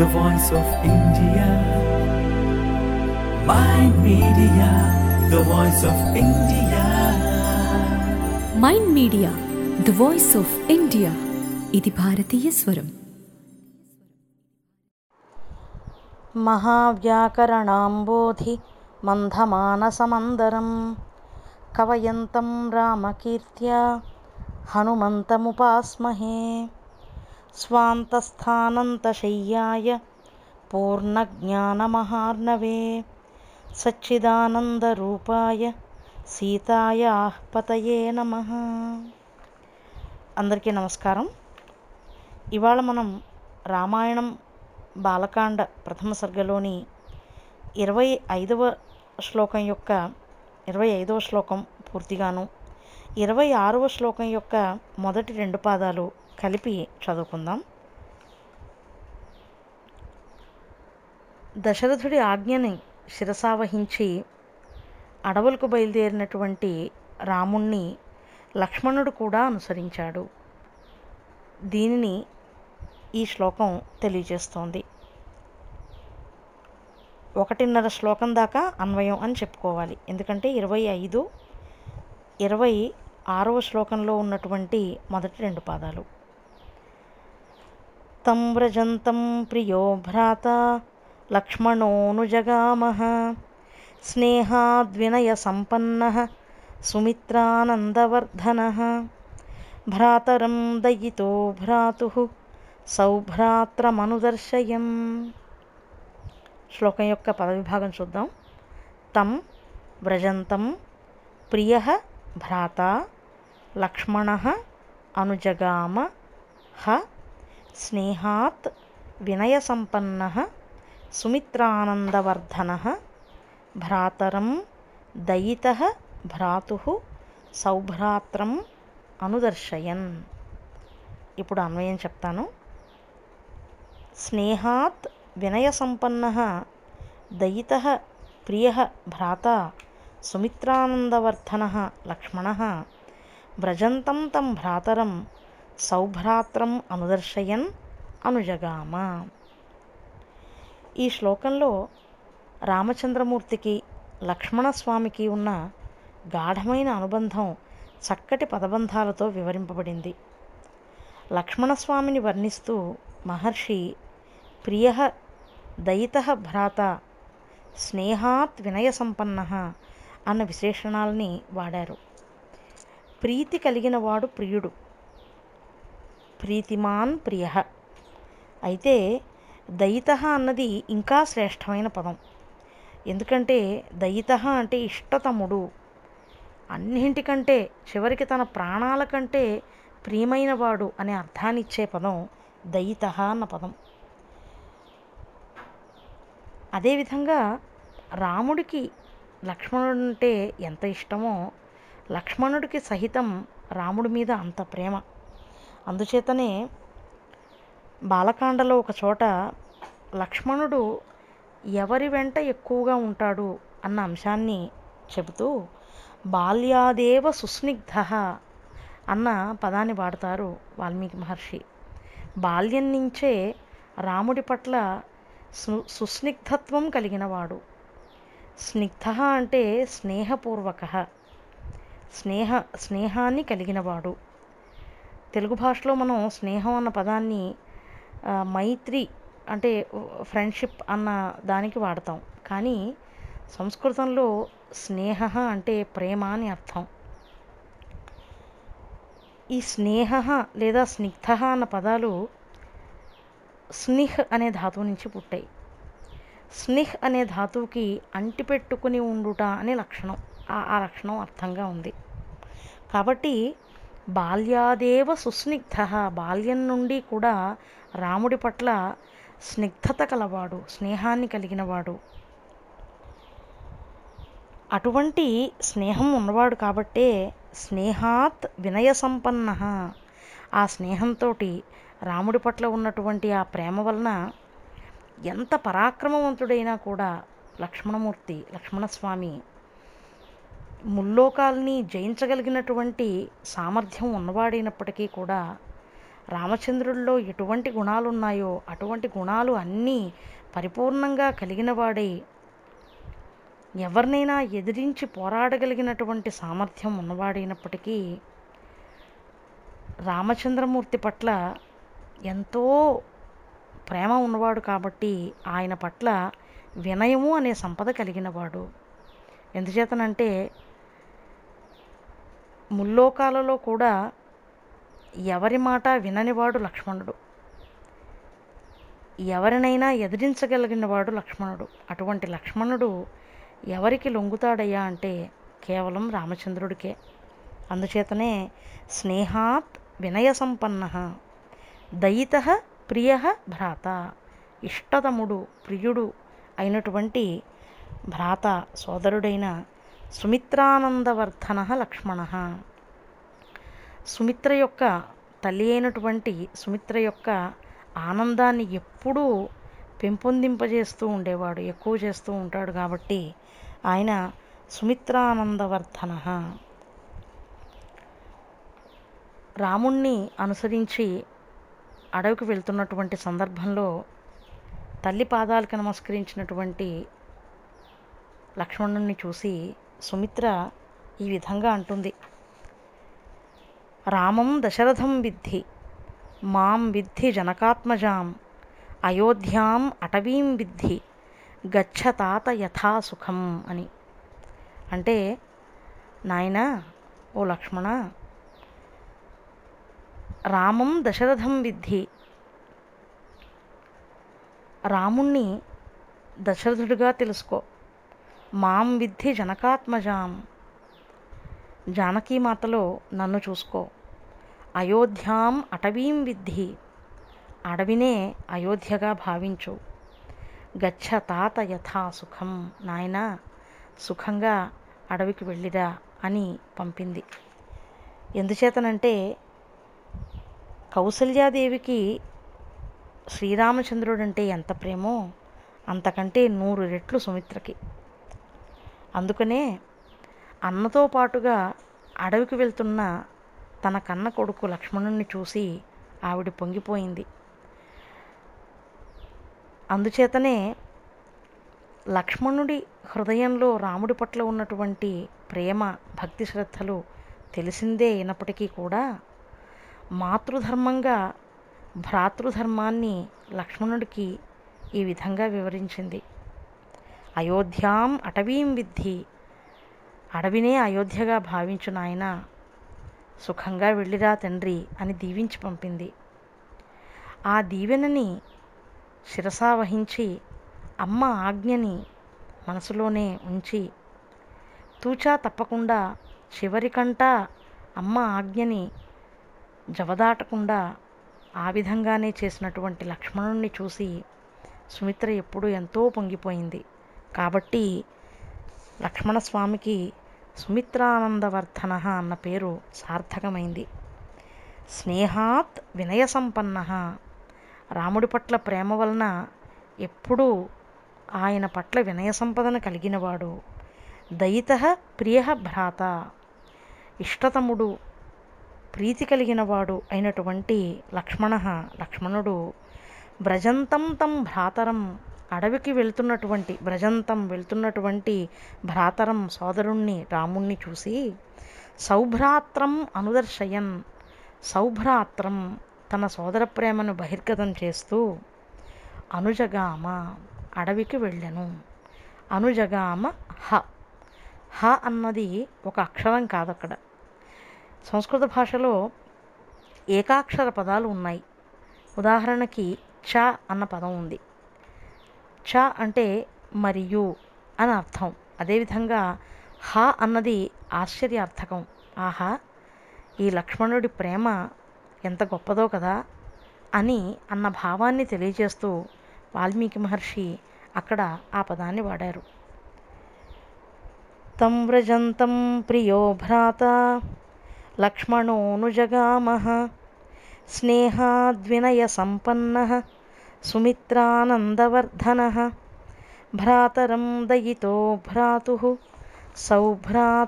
the voice of India. Mind Media, the voice of India. Mind media the voice of India ఇది భారతీయ స్వరం మహావ్యాకరణాంబోధి మందమానసమందరం కవయంతం రామకీర్త్యా హనుమంతముపాస్మహే స్వాంతస్థానంతశయ్యాయ పూర్ణజ్ఞానమహార్ణవే సచ్చిదానందరూపాయ సీతాయా పతయే నమ అందరికీ నమస్కారం ఇవాళ మనం రామాయణం బాలకాండ ప్రథమ సర్గలోని ఇరవై ఐదవ శ్లోకం యొక్క ఇరవై ఐదవ శ్లోకం పూర్తిగాను ఇరవై ఆరవ శ్లోకం యొక్క మొదటి రెండు పాదాలు కలిపి చదువుకుందాం దశరథుడి ఆజ్ఞని శిరసావహించి అడవులకు బయలుదేరినటువంటి రాముణ్ణి లక్ష్మణుడు కూడా అనుసరించాడు దీనిని ఈ శ్లోకం తెలియజేస్తోంది ఒకటిన్నర శ్లోకం దాకా అన్వయం అని చెప్పుకోవాలి ఎందుకంటే ఇరవై ఐదు ఇరవై ఆరవ శ్లోకంలో ఉన్నటువంటి మొదటి రెండు పాదాలు తం వ్రజంతం ప్రియో భ్రాత లక్ష్మణోనుజగామః స్నేహాద్వినయ సంపన్న సుమిత్రానందవర్ధన భ్రాతరం దయితో భ్రాతు సౌభ్రాత్రమనుదర్శయం శ్లోకం యొక్క పదవిభాగం చూద్దాం తం వ్రజంతం ప్రియ భ్రాత లక్ష్మణ అనుజగామ హ స్నేహాత్ వినయసంపన్న సుమిత్రానందవర్ధన భ్రాతరం దయిత భ్రాతు సౌభ్రాత్రం అనుదర్శయన్ ఇప్పుడు అన్వయం చెప్తాను స్నేహాత్ వినయసంపన్న దయిత ప్రియ భ్రాత సుమిత్రానందవర్ధన లక్ష్మణ వ్రజంతం తం భ్రాతరం సౌభ్రాత్రం అనుదర్శయన్ అనుజగామ ఈ శ్లోకంలో రామచంద్రమూర్తికి లక్ష్మణస్వామికి ఉన్న గాఢమైన అనుబంధం చక్కటి పదబంధాలతో వివరింపబడింది లక్ష్మణస్వామిని వర్ణిస్తూ మహర్షి ప్రియ దయిత భ్రాత స్నేహాత్ వినయ సంపన్న అన్న విశేషణాలని వాడారు ప్రీతి కలిగిన వాడు ప్రియుడు ప్రీతిమాన్ ప్రియ అయితే దయిత అన్నది ఇంకా శ్రేష్టమైన పదం ఎందుకంటే దయిత అంటే ఇష్టతముడు అన్నింటికంటే చివరికి తన ప్రాణాల కంటే ప్రియమైన వాడు అనే అర్థాన్ని ఇచ్చే పదం దయిత అన్న పదం అదేవిధంగా రాముడికి లక్ష్మణుడు అంటే ఎంత ఇష్టమో లక్ష్మణుడికి సహితం రాముడి మీద అంత ప్రేమ అందుచేతనే బాలకాండలో ఒక చోట లక్ష్మణుడు ఎవరి వెంట ఎక్కువగా ఉంటాడు అన్న అంశాన్ని చెబుతూ బాల్యాదేవ సుస్నిగ్ధ అన్న పదాన్ని వాడతారు వాల్మీకి మహర్షి బాల్యం నుంచే రాముడి పట్ల సు సుస్నిగ్ధత్వం కలిగినవాడు స్నిగ్ధ అంటే స్నేహపూర్వక స్నేహ స్నేహాన్ని కలిగినవాడు తెలుగు భాషలో మనం స్నేహం అన్న పదాన్ని ఆ, మైత్రి అంటే ఫ్రెండ్షిప్ అన్న దానికి వాడతాం కానీ సంస్కృతంలో స్నేహ అంటే ప్రేమ అని అర్థం ఈ స్నేహ లేదా స్నిగ్ధ అన్న పదాలు స్నిహ్ అనే ధాతువు నుంచి పుట్టాయి స్నిహ్ అనే ధాతువుకి అంటిపెట్టుకుని ఉండుట అనే లక్షణం ఆ ఆ లక్షణం అర్థంగా ఉంది కాబట్టి బాల్యాదేవ సుస్నిగ్ధ బాల్యం నుండి కూడా రాముడి పట్ల స్నిగ్ధత కలవాడు స్నేహాన్ని కలిగినవాడు అటువంటి స్నేహం ఉన్నవాడు కాబట్టే స్నేహాత్ వినయ సంపన్న ఆ స్నేహంతో రాముడి పట్ల ఉన్నటువంటి ఆ ప్రేమ వలన ఎంత పరాక్రమవంతుడైనా కూడా లక్ష్మణమూర్తి లక్ష్మణస్వామి ముల్లోకాల్ని జయించగలిగినటువంటి సామర్థ్యం ఉన్నవాడైనప్పటికీ కూడా రామచంద్రుల్లో ఎటువంటి గుణాలు ఉన్నాయో అటువంటి గుణాలు అన్నీ పరిపూర్ణంగా కలిగిన వాడై ఎవరినైనా ఎదిరించి పోరాడగలిగినటువంటి సామర్థ్యం ఉన్నవాడైనప్పటికీ రామచంద్రమూర్తి పట్ల ఎంతో ప్రేమ ఉన్నవాడు కాబట్టి ఆయన పట్ల వినయము అనే సంపద కలిగినవాడు ఎందుచేతనంటే ముల్లోకాలలో కూడా ఎవరి మాట విననివాడు లక్ష్మణుడు ఎవరినైనా ఎదిరించగలిగినవాడు లక్ష్మణుడు అటువంటి లక్ష్మణుడు ఎవరికి లొంగుతాడయ్యా అంటే కేవలం రామచంద్రుడికే అందుచేతనే స్నేహాత్ వినయ సంపన్న దయిత ప్రియ భ్రాత ఇష్టతముడు ప్రియుడు అయినటువంటి భ్రాత సోదరుడైన సుమిత్రానందవర్ధన లక్ష్మణ సుమిత్ర యొక్క తల్లి అయినటువంటి సుమిత్ర యొక్క ఆనందాన్ని ఎప్పుడూ పెంపొందింపజేస్తూ ఉండేవాడు ఎక్కువ చేస్తూ ఉంటాడు కాబట్టి ఆయన సుమిత్రానందవర్ధన రాముణ్ణి అనుసరించి అడవికి వెళ్తున్నటువంటి సందర్భంలో తల్లి పాదాలకు నమస్కరించినటువంటి లక్ష్మణుణ్ణి చూసి సుమిత్ర ఈ విధంగా అంటుంది రామం దశరథం విద్ధి మాం విద్ధి జనకాత్మజాం అయోధ్యాం అటవీం విద్ధి గచ్చ తాత యథా సుఖం అని అంటే నాయన ఓ లక్ష్మణ రామం దశరథం విద్ధి రాముణ్ణి దశరథుడిగా తెలుసుకో మాం విద్ధి జనకాత్మజాం జానకీమాతలో నన్ను చూసుకో అయోధ్యాం అటవీం విద్ధి అడవినే అయోధ్యగా భావించు గచ్చ తాత యథా సుఖం నాయన సుఖంగా అడవికి వెళ్ళిరా అని పంపింది ఎందుచేతనంటే కౌసల్యాదేవికి శ్రీరామచంద్రుడంటే ఎంత ప్రేమో అంతకంటే నూరు రెట్లు సుమిత్రకి అందుకనే అన్నతో పాటుగా అడవికి వెళ్తున్న తన కన్న కొడుకు లక్ష్మణుణ్ణి చూసి ఆవిడ పొంగిపోయింది అందుచేతనే లక్ష్మణుడి హృదయంలో రాముడి పట్ల ఉన్నటువంటి ప్రేమ భక్తి శ్రద్ధలు తెలిసిందే అయినప్పటికీ కూడా మాతృధర్మంగా భ్రాతృధర్మాన్ని లక్ష్మణుడికి ఈ విధంగా వివరించింది అయోధ్యాం అటవీం విద్ధి అడవినే అయోధ్యగా భావించు నాయన సుఖంగా వెళ్ళిరా తండ్రి అని దీవించి పంపింది ఆ దీవెనని శిరసా వహించి అమ్మ ఆజ్ఞని మనసులోనే ఉంచి తూచా తప్పకుండా చివరికంట అమ్మ ఆజ్ఞని జవదాటకుండా ఆ విధంగానే చేసినటువంటి లక్ష్మణుణ్ణి చూసి సుమిత్ర ఎప్పుడూ ఎంతో పొంగిపోయింది కాబట్టి లక్ష్మణస్వామికి సుమిత్రానందవర్ధన అన్న పేరు సార్థకమైంది స్నేహాత్ వినయ సంపన్న రాముడి పట్ల ప్రేమ వలన ఎప్పుడూ ఆయన పట్ల వినయ సంపదను కలిగినవాడు దయిత ప్రియ భ్రాత ఇష్టతముడు ప్రీతి కలిగినవాడు అయినటువంటి లక్ష్మణ లక్ష్మణుడు బ్రజంతం తం భ్రాతరం అడవికి వెళ్తున్నటువంటి బ్రజంతం వెళ్తున్నటువంటి భ్రాతరం సోదరుణ్ణి రాముణ్ణి చూసి సౌభ్రాత్రం అనుదర్శయన్ సౌభ్రాత్రం తన సోదర ప్రేమను బహిర్గతం చేస్తూ అనుజగామ అడవికి వెళ్ళెను అనుజగామ హ హ అన్నది ఒక అక్షరం కాదక్కడ సంస్కృత భాషలో ఏకాక్షర పదాలు ఉన్నాయి ఉదాహరణకి చ అన్న పదం ఉంది చ అంటే మరియు అని అర్థం అదేవిధంగా హ అన్నది ఆశ్చర్యార్థకం ఆహా ఈ లక్ష్మణుడి ప్రేమ ఎంత గొప్పదో కదా అని అన్న భావాన్ని తెలియజేస్తూ వాల్మీకి మహర్షి అక్కడ ఆ పదాన్ని వాడారు తం వ్రజంతం ప్రియో భ్రాత లక్ష్మణోనుజగామః స్నేహాద్వినయ సంపన్న సుమిత్రానందవర్ధన భ్రాతరం దయితో భ్రాతు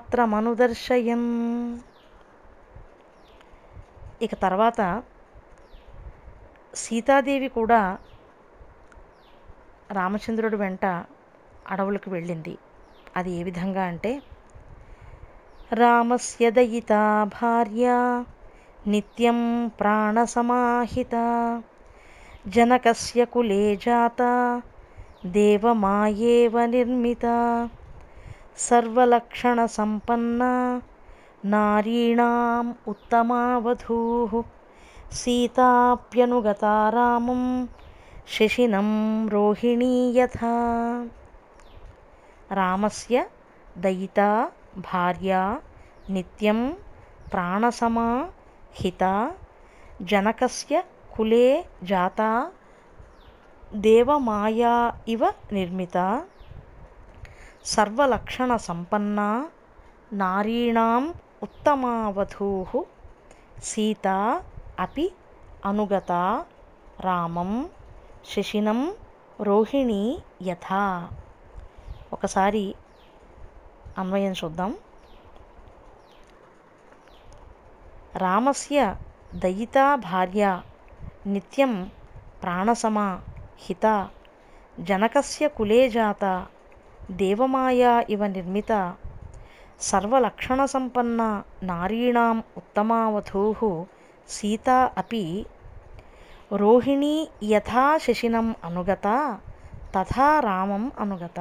సౌభ్రాత్రమనుదర్శయన్ ఇక తర్వాత సీతాదేవి కూడా రామచంద్రుడి వెంట అడవులకు వెళ్ళింది అది ఏ విధంగా అంటే రామస్య దయితా భార్య నిత్యం ప్రాణసమాహిత జనకస్య కులే జాత దేవమాయేవ నిర్మిత సర్వలక్షణ సంపన్న నారీణాం ఉత్తమావధూ సీతాప్యనుగతా రామం శశినం రోహిణీ యథా రామస్య దయితా భార్య నిత్యం ప్రాణసమా హిత జనకస్య కులే జాత దేవమాయా ఇవ నిర్మిత సర్వలక్షణ సంపన్న నారీణాం ఉత్తమావధూ సీత అపి అనుగత రామం శశినం రోహిణి యథా ఒకసారి అన్వయం చూద్దాం రామస్య దయితా భార్య నిత్యం ప్రాణసమా హిత జనకస్య కులే జాత దేవమాయా ఇవ నిర్మిత సర్వలక్షణసంపన్న నారీణాం ఉత్తమావధూ సీతా అపి రోహిణీ యథా శశినం అనుగత తథా రామం అనుగత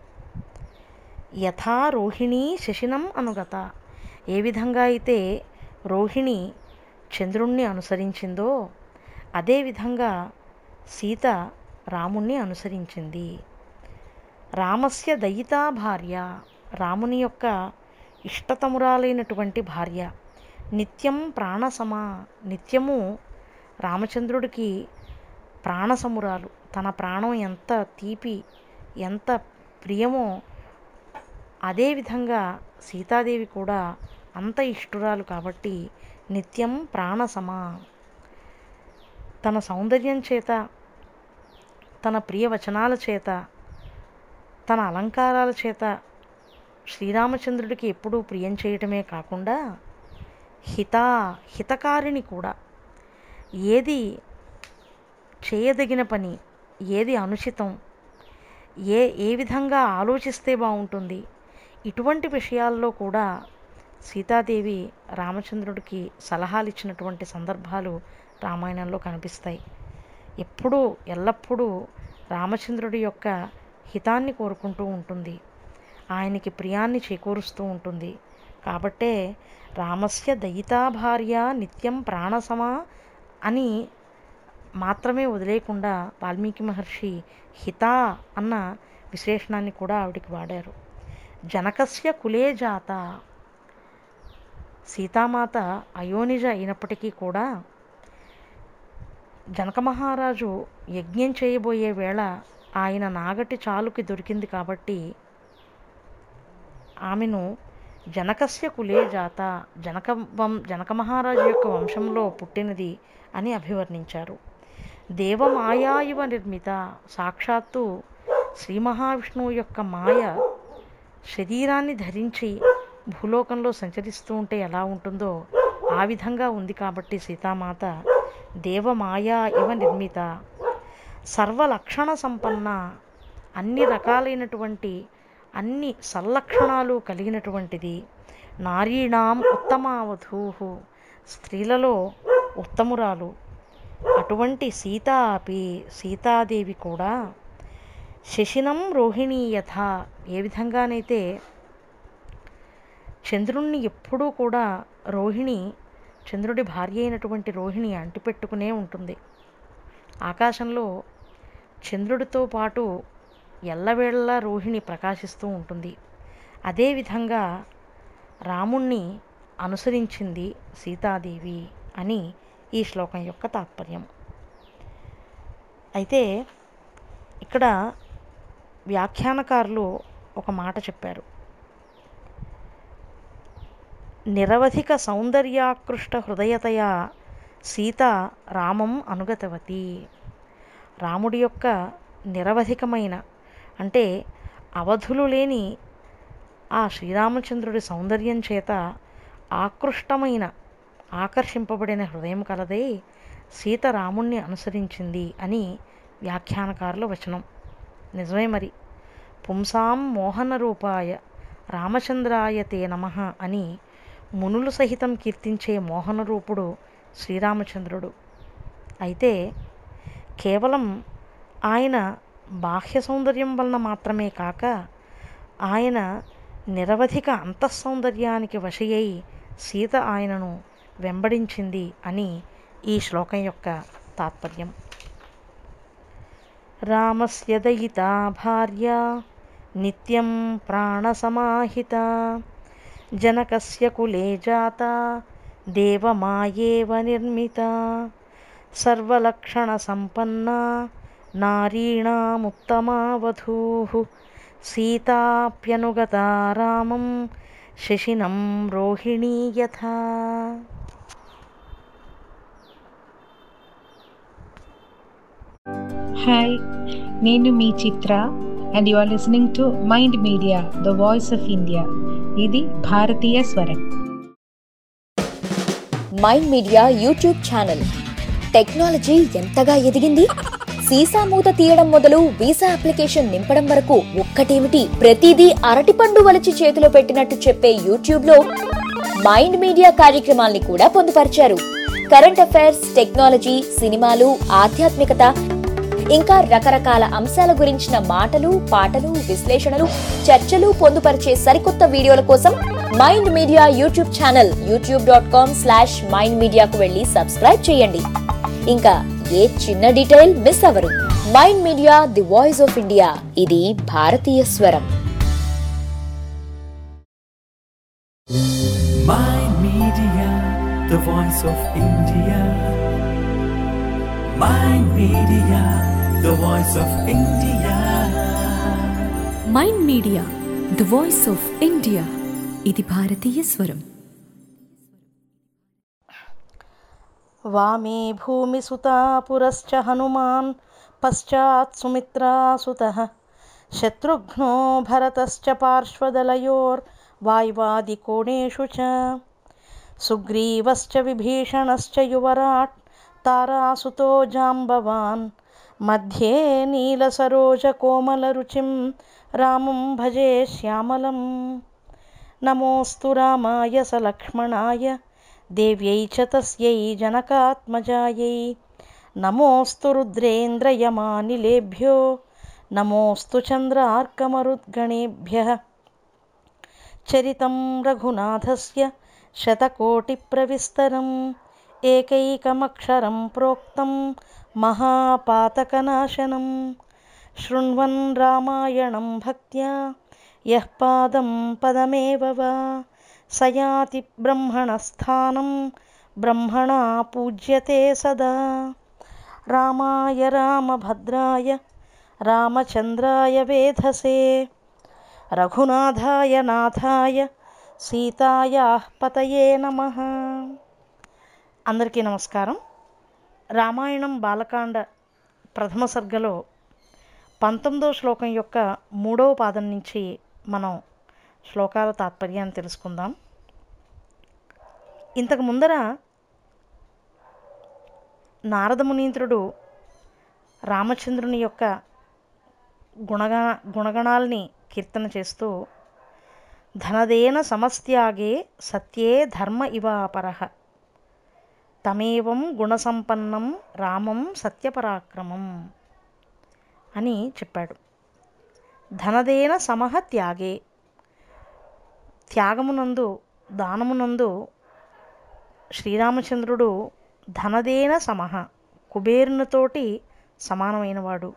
యథా రోహిణీ శశినం అనుగత ఏ విధంగా అయితే రోహిణి చంద్రుణ్ణి అనుసరించిందో అదేవిధంగా సీత రాముణ్ణి అనుసరించింది రామస్య దయితా భార్య రాముని యొక్క ఇష్టతమురాలైనటువంటి భార్య నిత్యం ప్రాణసమా నిత్యము రామచంద్రుడికి ప్రాణసమురాలు తన ప్రాణం ఎంత తీపి ఎంత ప్రియమో అదేవిధంగా సీతాదేవి కూడా అంత ఇష్టురాలు కాబట్టి నిత్యం ప్రాణసమా తన సౌందర్యం చేత తన ప్రియ వచనాల చేత తన అలంకారాల చేత శ్రీరామచంద్రుడికి ఎప్పుడూ ప్రియం చేయటమే కాకుండా హిత హితకారిణి కూడా ఏది చేయదగిన పని ఏది అనుచితం ఏ ఏ విధంగా ఆలోచిస్తే బాగుంటుంది ఇటువంటి విషయాల్లో కూడా సీతాదేవి రామచంద్రుడికి సలహాలు ఇచ్చినటువంటి సందర్భాలు రామాయణంలో కనిపిస్తాయి ఎప్పుడూ ఎల్లప్పుడూ రామచంద్రుడి యొక్క హితాన్ని కోరుకుంటూ ఉంటుంది ఆయనకి ప్రియాన్ని చేకూరుస్తూ ఉంటుంది కాబట్టే రామస్య దయితా భార్య నిత్యం ప్రాణసమా అని మాత్రమే వదిలేయకుండా వాల్మీకి మహర్షి హిత అన్న విశేషణాన్ని కూడా ఆవిడికి వాడారు జనకస్య కులే జాత సీతామాత అయోనిజ అయినప్పటికీ కూడా జనక మహారాజు యజ్ఞం చేయబోయే వేళ ఆయన నాగటి చాలుకి దొరికింది కాబట్టి ఆమెను జనకస్య కులే జాత జనక వం జనక మహారాజు యొక్క వంశంలో పుట్టినది అని అభివర్ణించారు దేవమాయా ఇవ నిర్మిత సాక్షాత్తు శ్రీ మహావిష్ణువు యొక్క మాయ శరీరాన్ని ధరించి భూలోకంలో సంచరిస్తూ ఉంటే ఎలా ఉంటుందో ఆ విధంగా ఉంది కాబట్టి సీతామాత దేవమాయా ఇవ నిర్మిత సర్వలక్షణ సంపన్న అన్ని రకాలైనటువంటి అన్ని సల్లక్షణాలు కలిగినటువంటిది నారీణాం ఉత్తమావధూ స్త్రీలలో ఉత్తమురాలు అటువంటి సీత అపి సీతాదేవి కూడా శశినం రోహిణీ యథ ఏ విధంగానైతే చంద్రుణ్ణి ఎప్పుడూ కూడా రోహిణి చంద్రుడి భార్య అయినటువంటి రోహిణి అంటిపెట్టుకునే ఉంటుంది ఆకాశంలో చంద్రుడితో పాటు ఎల్లవేళలా రోహిణి ప్రకాశిస్తూ ఉంటుంది అదేవిధంగా రాముణ్ణి అనుసరించింది సీతాదేవి అని ఈ శ్లోకం యొక్క తాత్పర్యం అయితే ఇక్కడ వ్యాఖ్యానకారులు ఒక మాట చెప్పారు నిరవధిక సౌందర్యాకృష్ట హృదయతయా సీత రామం అనుగతవతి రాముడి యొక్క నిరవధికమైన అంటే అవధులు లేని ఆ శ్రీరామచంద్రుడి సౌందర్యం చేత ఆకృష్టమైన ఆకర్షింపబడిన హృదయం కలదే సీత రాముణ్ణి అనుసరించింది అని వ్యాఖ్యానకారుల వచనం నిజమే మరి పుంసాం మోహన రూపాయ రామచంద్రాయ తే నమ అని మునులు సహితం కీర్తించే మోహన రూపుడు శ్రీరామచంద్రుడు అయితే కేవలం ఆయన బాహ్య సౌందర్యం వలన మాత్రమే కాక ఆయన నిరవధిక అంతఃసౌందర్యానికి వశయ్యి సీత ఆయనను వెంబడించింది అని ఈ శ్లోకం యొక్క తాత్పర్యం రామస్య దయితా భార్య నిత్యం ప్రాణసమాహిత జనకస్య కులే జాత దేవమాయేవ నిర్మిత సర్వలక్షణసంపన్నా నారీణాముత్తమా వధూః సీతాప్యనుగతా రామం శశినం రోహిణీ యథా హాయ్ నేను మీ Chitra and you are listening to mind media the voice of India ఇది భారతీయ స్వరం mind media YouTube channel technology ఎంతగా ఎదిగింది సీసా మూత తీయడం మొదలు వీసా అప్లికేషన్ నింపడం వరకు ఒక్కటేమిటి ప్రతిదీ అరటిపండు వలిచి చేతిలో పెట్టినట్టు చెప్పే యూట్యూబ్ లో మైండ్ మీడియా కార్యక్రమాల్ని కూడా పొందుపరిచారు కరెంట్ అఫైర్స్ టెక్నాలజీ సినిమాలు ఆధ్యాత్మికత ఇంకా రకరకాల అంశాల గురించిన మాటలు పాటలు విశ్లేషణలు చర్చలు పొందుపరిచే సరికొత్త వీడియోల కోసం mind media YouTube channel YouTube dot com slash mind మీడియాకు వెళ్ళి సబ్స్క్రైబ్ చేయండి ఇంకా ఏ చిన్న డీటెయిల్ మిస్ అవ్వరు mind media the voice of India ఇది భారతీయ స్వరం Mind Media, the voice of India. Mind Media, the voice of India. Mind media the voice of India ఇది భారతీయ స్వరం వామే భూమిసుతా పురశ్చ హనుమాన్ పశ్చాత్ సుమిత్రాసుతः శత్రుఘ్నో భరతశ్చ పార్శ్వదలయోర్వాయువాదికోణేషు చ సుగ్రీవశ్చ విభీషణశ్చ యువరాట్ తారాసుతో జాంబవాన్ మధ్యే నీలసరోజకోమలరుచిం రామం భజే శ్యామలం నమోऽस्तु రామాయ సలక్ష్మణాయ దేవ్యై చ తస్యై జనకాత్మజాయై నమోऽस्तु రుద్రేంద్రయమానిలేభ్యో నమోऽस्तु చంద్రార్కమరుద్గణేభ్యः చరితం రఘునాథస్య శతకోటిప్రవిస్తరం ఏకైకమక్షరం ప్రోక్తం మహాపాతకనాశనం శృण्वन् రామాయణం భక్త్యా యః పాదం పదమేవ వా స యాతి బ్రహ్మణస్థానం బ్రహ్మణా పూజ్యతే సదా రామాయ రామభద్రాయ రామచంద్రాయ వేధసే రఘునాథాయ నాథాయ సీతాయా పతయే నమ అందరికీ నమస్కారం రామాయణం బాలకాండ ప్రథమ సర్గలో పంతొమ్మిదో శ్లోకం యొక్క మూడవ పాదం నుంచి మనం శ్లోకాల తాత్పర్యాన్ని తెలుసుకుందాం ఇంతకు ముందర నారద మునీంద్రుడు రామచంద్రుని యొక్క గుణగణ గుణగణాల్ని కీర్తన చేస్తూ ధనదేన సమస్త్యాగే సత్యే ధర్మ ఇవాపరః తమేవం గుణసంపన్నం రామం సత్యపరాక్రమం అని చెప్పాడు ధనదేన సమహ త్యాగే త్యాగమునందు దానమునందు శ్రీరామచంద్రుడు ధనదేన సమహ కుబేరునితోటి సమానమైనవాడు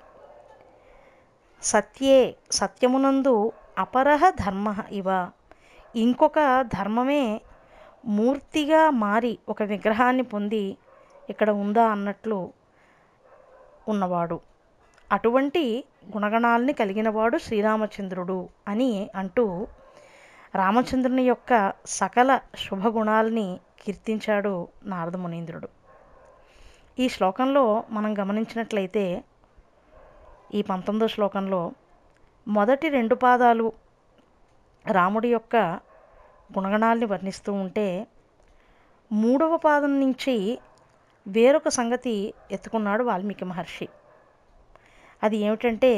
సత్యే సత్యమునందు అపరహ ధర్మ ఇవ ఇంకొక ధర్మమే మూర్తిగా మారి ఒక విగ్రహాన్ని పొంది ఇక్కడ ఉందా అన్నట్లు ఉన్నవాడు అటువంటి గుణగణాల్ని కలిగినవాడు శ్రీరామచంద్రుడు అని అంటూ రామచంద్రుని యొక్క సకల శుభగుణాల్ని కీర్తించాడు నారద మునీంద్రుడు ఈ శ్లోకంలో మనం గమనించినట్లయితే ఈ పంతొమ్మిదో శ్లోకంలో మొదటి రెండు పాదాలు రాముడి యొక్క గుణగణాల్ని వర్ణిస్తూ ఉంటే మూడవ పాదం నుంచి వేరొక సంగతి ఎత్తుకున్నాడు వాల్మీకి మహర్షి అది ఏమిటంటే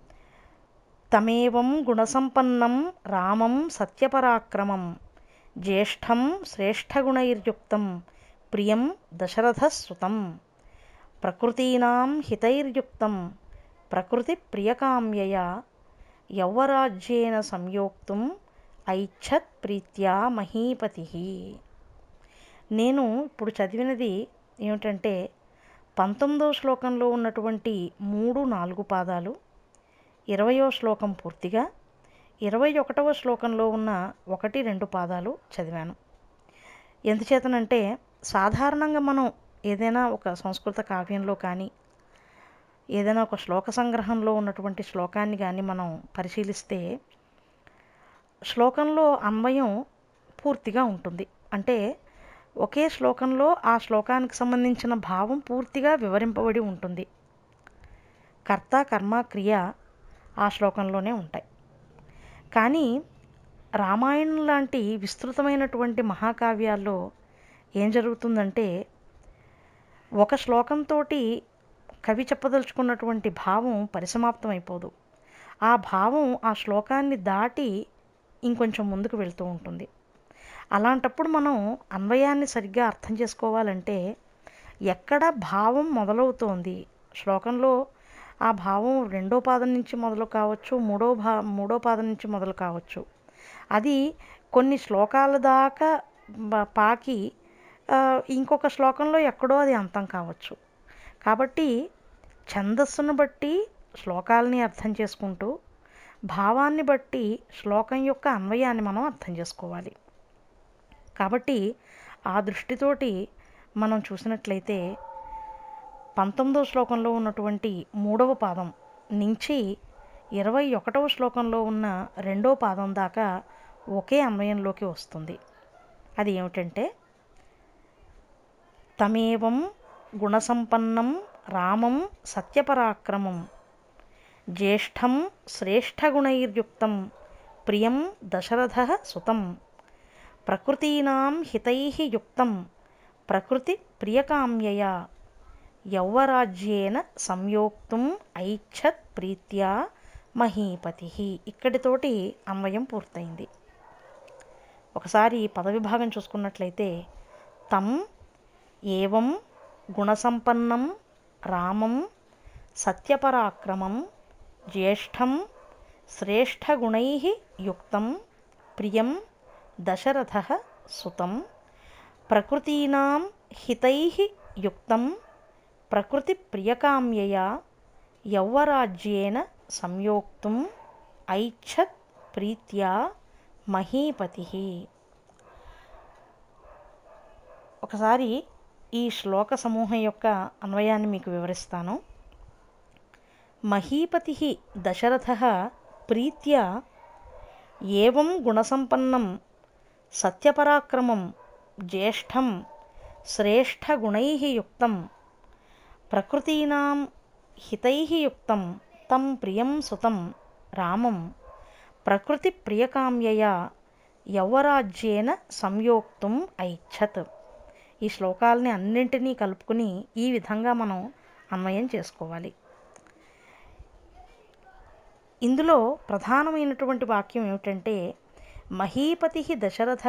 తమేవం గుణసంపన్నం రామం సత్యపరాక్రమం జ్యేష్ఠం శ్రేష్ఠగుణైర్యుక్తం ప్రియం దశరథసుతం ప్రకృతీనాం హితైర్యుక్తం ప్రకృతి ప్రియకామ్యయ యౌవరాజ్యేన సంయోక్తుం ఐచ్ఛత్ ప్రీత్యా మహీపతి నేను ఇప్పుడు చదివినది ఏమిటంటే పంతొమ్మిదవ శ్లోకంలో ఉన్నటువంటి మూడు నాలుగు పాదాలు ఇరవయో శ్లోకం పూర్తిగా ఇరవై ఒకటవ శ్లోకంలో ఉన్న ఒకటి రెండు పాదాలు చదివాను ఎందుచేతనంటే సాధారణంగా మనం ఏదైనా ఒక సంస్కృత కావ్యంలో కానీ ఏదైనా ఒక శ్లోక సంగ్రహంలో ఉన్నటువంటి శ్లోకాన్ని కానీ మనం పరిశీలిస్తే శ్లోకంలో అన్వయం పూర్తిగా ఉంటుంది అంటే ఒకే శ్లోకంలో ఆ శ్లోకానికి సంబంధించిన భావం పూర్తిగా వివరింపబడి ఉంటుంది కర్త కర్మ క్రియ ఆ శ్లోకంలోనే ఉంటాయి కానీ రామాయణం లాంటి విస్తృతమైనటువంటి మహాకావ్యాల్లో ఏం జరుగుతుందంటే ఒక శ్లోకంతో కవి చెప్పదలుచుకున్నటువంటి భావం పరిసమాప్తం అయిపోదు ఆ భావం ఆ శ్లోకాన్ని దాటి ఇంకొంచెం ముందుకు వెళ్తూ ఉంటుంది అలాంటప్పుడు మనం అన్వయాన్ని సరిగ్గా అర్థం చేసుకోవాలంటే ఎక్కడ భావం మొదలవుతోంది శ్లోకంలో ఆ భావం రెండో పాదం నుంచి మొదలు కావచ్చు మూడో భా మూడో పాదం నుంచి మొదలు కావచ్చు అది కొన్ని శ్లోకాల దాకా బ- పాకి ఆ, ఇంకొక శ్లోకంలో ఎక్కడో అది అంతం కావచ్చు కాబట్టి ఛందస్సును బట్టి శ్లోకాలని అర్థం చేసుకుంటూ భావాన్ని బట్టి శ్లోకం యొక్క అన్వయాన్ని మనం అర్థం చేసుకోవాలి కాబట్టి ఆ దృష్టితోటి మనం చూసినట్లయితే పంతొమ్మిదవ శ్లోకంలో ఉన్నటువంటి మూడవ పాదం నుంచి ఇరవై ఒకటవ శ్లోకంలో ఉన్న రెండో పాదం దాకా ఒకే అన్వయంలోకి వస్తుంది అది ఏమిటంటే తమేవం గుణసంపన్నం రామం సత్యపరాక్రమం జ్యేష్ఠం శ్రేష్ఠగుణైర్యుక్తం ప్రియం దశరథ సుతం ప్రకృతీనాం హితైః యుక్తం ప్రకృతి ప్రియకామ్యయ యౌవరాజ్యేన సంయోక్తుం ఐచ్ఛత్ ప్రీత్యా మహీపతి ఇక్కడితోటి అన్వయం పూర్తయింది ఒకసారి పదవిభాగం చూసుకున్నట్లయితే తం ఏవం గుణసంపన్నం రామం సత్యపరాక్రమం జ్యేష్ఠం శ్రేష్ఠగుణై యుక్తం ప్రియం దశరథ సుతం ప్రకృతీనాం హితై యుక్తం ప్రకృతి ప్రియకామ్యయా యౌవరాజ్యేన సంయోక్తుం ఐచ్ఛత్ ప్రీత్యా మహీపతి ఒకసారి ఈ శ్లోక సమూహం యొక్క అన్వయాన్ని మీకు వివరిస్తాను మహీపతి దశరథ ప్రీత్యా ఏవం గుణసంపన్నం సత్యపరాక్రమం జ్యేష్ఠం శ్రేష్ఠగుణై యుక్తం ప్రకృతీనాం హితై యుక్తం తం ప్రియం సుతం రామం ప్రకృతి ప్రియకామ్యయా యౌవరాజ్యేన సంయోక్తుం ఐచ్ఛత్ ఈ శ్లోకాలని అన్నింటినీ కలుపుకుని ఈ విధంగా మనం అన్వయం చేసుకోవాలి ఇందులో ప్రధానమైనటువంటి వాక్యం ఏమిటంటే మహీపతి దశరథ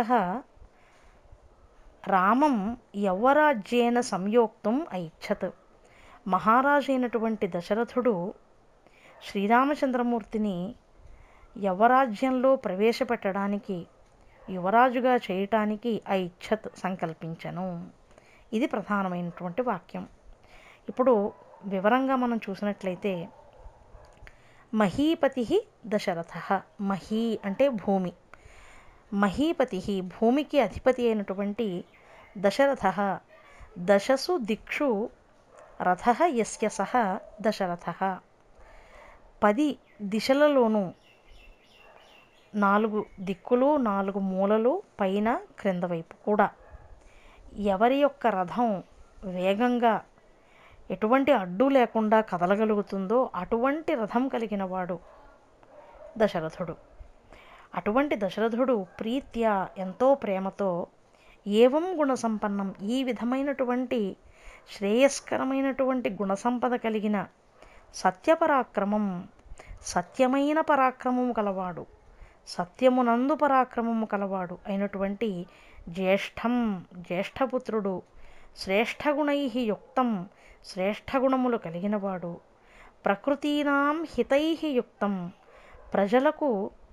రామం యవ్వరాజ్యేన సంయోక్తం ఐచ్ఛత్ మహారాజు అయినటువంటి దశరథుడు శ్రీరామచంద్రమూర్తిని యవరాజ్యంలో ప్రవేశపెట్టడానికి యువరాజుగా చేయటానికి ఐచ్ఛత్ సంకల్పించను ఇది ప్రధానమైనటువంటి వాక్యం ఇప్పుడు వివరంగా మనం చూసినట్లయితే మహీపతి దశరథ మహీ అంటే భూమి మహీపతి భూమికి అధిపతి అయినటువంటి దశరథ దశసు దిక్షు రథ యస్య సహ దశరథ పది దిశలలోనూ నాలుగు దిక్కులు నాలుగు మూలలు పైన క్రింద వైపు కూడా ఎవరి యొక్క రథం వేగంగా ఎటువంటి అడ్డు లేకుండా కదలగలుగుతుందో అటువంటి రథం కలిగిన వాడు దశరథుడు అటువంటి దశరథుడు ప్రీత్యా ఎంతో ప్రేమతో ఏవం గుణ సంపన్నం ఈ విధమైనటువంటి శ్రేయస్కరమైనటువంటి గుణసంపద కలిగిన సత్యపరాక్రమం సత్యమైన పరాక్రమము కలవాడు సత్యమునందు పరాక్రమము కలవాడు అయినటువంటి జ్యేష్ఠం జ్యేష్ఠపుత్రుడు శ్రేష్ఠగుణై యుక్తం శ్రేష్ఠగుణములు కలిగినవాడు ప్రకృతీనాం హితై యుక్తం ప్రజలకు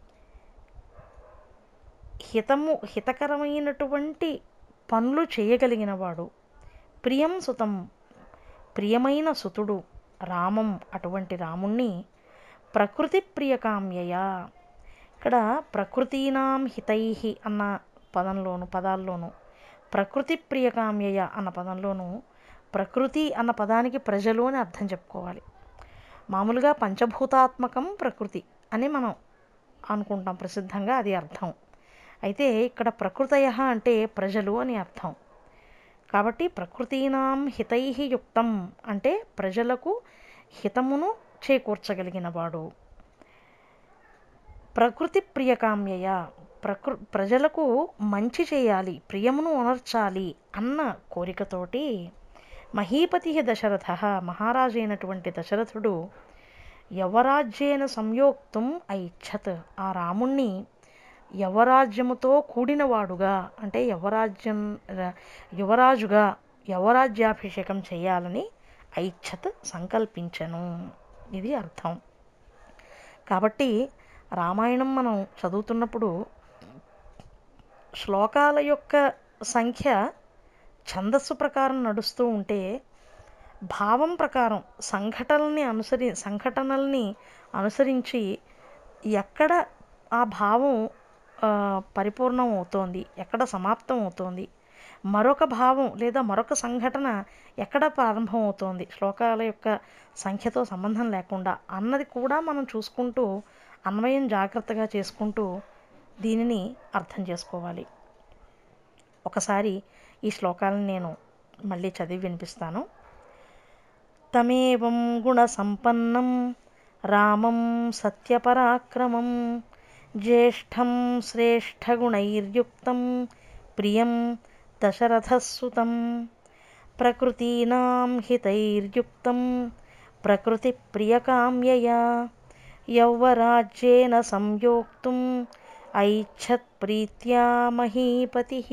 హితము హితకరమైనటువంటి పనులు చేయగలిగినవాడు ప్రియం సుతం ప్రియమైన సుతుడు రామం అటువంటి రాముణ్ణి ప్రకృతి ప్రియకామ్యయ ఇక్కడ ప్రకృతీనాం హితై అన్న పదంలోను పదాల్లోను ప్రకృతి ప్రియకామ్యయ అన్న పదంలోను ప్రకృతి అన్న పదానికి ప్రజలు అని అర్థం చెప్పుకోవాలి మామూలుగా పంచభూతాత్మకం ప్రకృతి అని మనం అనుకుంటాం ప్రసిద్ధంగా అది అర్థం అయితే ఇక్కడ ప్రకృతయ అంటే ప్రజలు అని అర్థం కాబట్టి ప్రకృతీనాం హితై యుక్తం అంటే ప్రజలకు హితమును చేకూర్చగలిగినవాడు ప్రకృతి ప్రియకామ్యయ ప్రకృ ప్రజలకు మంచి చేయాలి ప్రియమును ఉనర్చాలి అన్న కోరికతోటి మహీపతి దశరథ మహారాజు అయినటువంటి దశరథుడు యవరాజ్యేన సంయోక్తం ఐచ్ఛత్ ఆ రాముణ్ణి యవరాజ్యముతో కూడినవాడుగా అంటే యవరాజ్యం ర- యువరాజుగా యవరాజ్యాభిషేకం చేయాలని ఐచ్ఛత్ సంకల్పించను ఇది అర్థం కాబట్టి రామాయణం మనం చదువుతున్నప్పుడు శ్లోకాల యొక్క సంఖ్య ఛందస్సు ప్రకారం నడుస్తూ ఉంటే భావం ప్రకారం సంఘటనల్ని అనుసరి సంఘటనల్ని అనుసరించి ఎక్కడ ఆ భావం ఆ, పరిపూర్ణం అవుతోంది ఎక్కడ సమాప్తం అవుతోంది మరొక భావం లేదా మరొక సంఘటన ఎక్కడ ప్రారంభం అవుతోంది శ్లోకాల యొక్క సంఖ్యతో సంబంధం లేకుండా అన్నది కూడా మనం చూసుకుంటూ అన్వయం జాగ్రత్తగా చేసుకుంటూ దీనిని అర్థం చేసుకోవాలి ఒకసారి ఈ శ్లోకాలను నేను మళ్ళీ చదివి వినిపిస్తాను తమేవం గుణసంపన్నం రామం సత్యపరాక్రమం జ్యేష్ఠం శ్రేష్ఠగుణైర్యుక్తం ప్రియం దశరథసుతం ప్రకృతీనాం హితైర్యుక్తం ప్రకృతిప్రియకామ్యయా యౌవరాజ్యేన సంయోక్తుం ఐచ్ఛత్ ప్రీత్యా మహీపతిः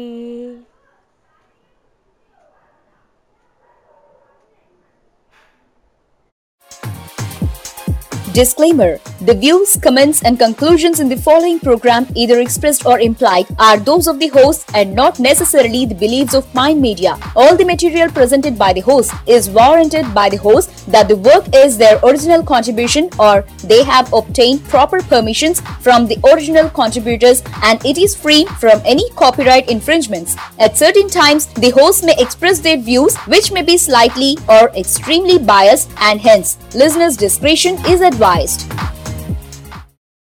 Disclaimer The views, comments, and conclusions in the following program, either expressed or implied, are those of the host and not necessarily the beliefs of Mind Media. All the material presented by the host is warranted by the host that the work is their original contribution or they have obtained proper permissions from the original contributors and it is free from any copyright infringements. At certain times, the host may express their views which may be slightly or extremely biased and hence listeners' discretion is advised.